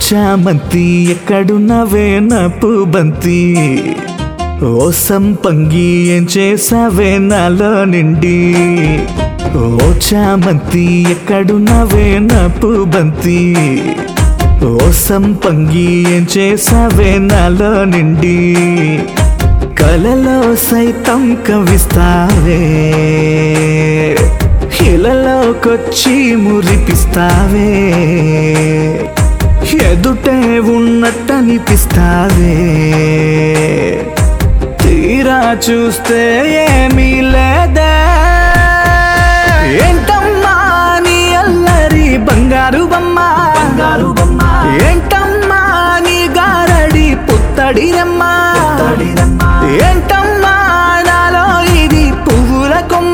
చామంతి ఎక్కడున్నవే నప్పు బంతి ఓ సంపంగి ఏం చేసావే నాలో నిండి ఓ చామంతి ఎక్కడున్నవే నప్పు బంతి ఓ సంపంగి ఏం చేసావే నాలో నిండి కలలో సైతం కవిస్తావే ఇలలోకొచ్చి మురిపిస్తావే ఎదుటే ఉన్నట్టనిపిస్తావే తీరా చూస్తే ఏమీ లేదే ఏంటమ్మా నీ అల్లరి బంగారు బొమ్మ బంగారు బొమ్మ ఏంటమ్మా నీ గారడి పుత్తడి రమ్మ ఏంటమ్మా నాలో ఇది పువ్వుల కొమ్మ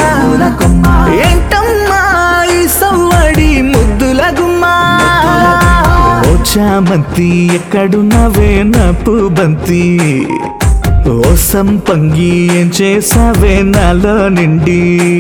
ఏంటమ్మా ఈ సవ్వడి ముద్దుల గుమ్మ ఓ చామంతి ఎక్కడున్నవే నప్పు బంతి ఓ సంపంగి ఏం చేసావే నాలో నిండి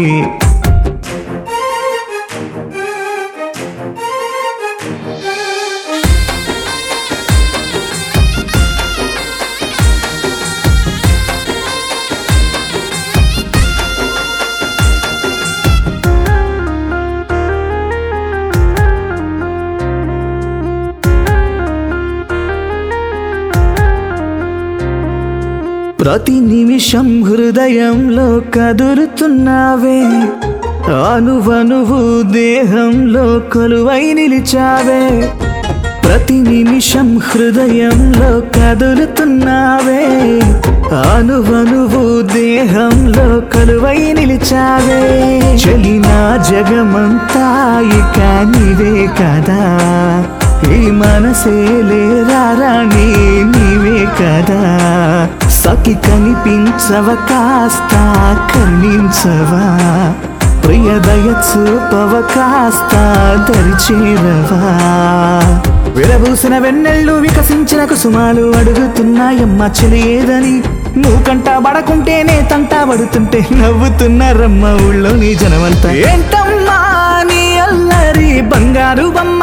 ప్రతి నిమిషం హృదయంలో కదురుతున్నావే అనువనువు దేహంలో కొలువై నిలిచావే ప్రతి నిమిషం హృదయంలో కదులుతున్నావే అనువనువు దేహంలో కొలువై నిలిచావే చెలినా జగమంతా ఇక నీవే కదా ఈ మనసే లేరారాణి నీవే కదా సఖి కనిపించవ కాస్త కరుణించవా ప్రియదయ చూపవ కాస్త దరిచేరవా విరబూసిన వెన్నెళ్ళు వికసించిన కుసుమాలు అడుగుతున్నాయమ్మ చెలి ఏదని నువ్వు కంట పడకుంటేనే తంట పడుతుంటే నవ్వుతున్నారమ్మ ఊళ్ళోని జనమంతా ఏంటమ్మా నీ అల్లరి బంగారు బొమ్మ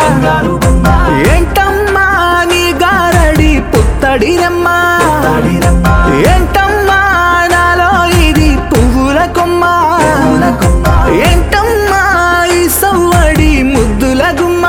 ఏంటమ్మా నీ గారడి పుత్తడి రమ్మ ఏంటమ్మా నాలో ఇది పువ్వుల కొమ్మ ఏంటమ్మా ఈ సవ్వడి ముద్దుల గుమ్మ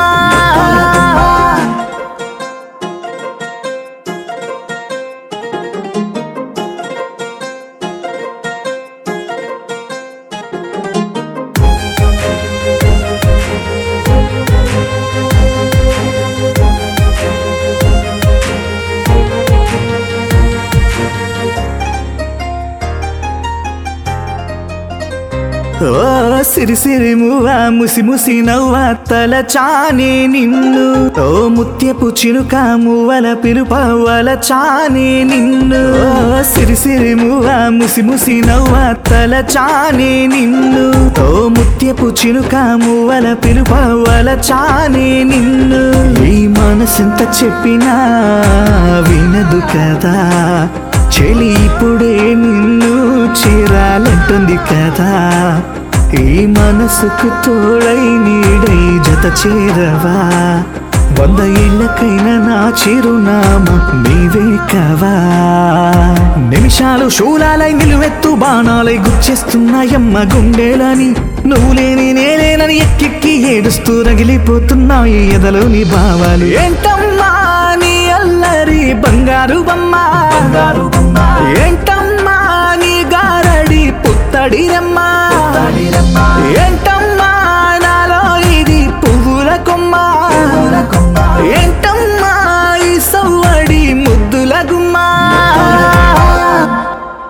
ఓ సిరి సిరి మువ్వ ముసి ముసి నవ్వ తల చానే నిన్ను ఓ ముత్యపు చినుక మువ్వల పిలుపవల చానే నిన్ను ఓ సిరి సిరి మువ్వ ముసి ముసి నవ్వ తల చానే నిన్ను ఓ ముత్యపు చినుక మువ్వల పిలుపవల చానే నిన్ను ఈ మనసెంత చెప్పినా వినదు కదా చెలి ఇప్పుడే నిన్ను చేరాలంటుంది కదా ఈ మనసుకు తోడై నీడై జత చేరవా వంద ఏళ్ళకైనా నా చిరునామా నీవే కావా నిమిషాలు శూలాలై నిలువెత్తు బాణాలై గుచ్చేస్తున్నాయమ్మ గుండెలని నువ్వు లేని నేలేనని ఎక్కెక్కి ఏడుస్తూ రగిలిపోతున్నాయి ఎదలోని భావాలు ఏంటమ్మా నీ అల్లరి బంగారు బొమ్మ ఏంట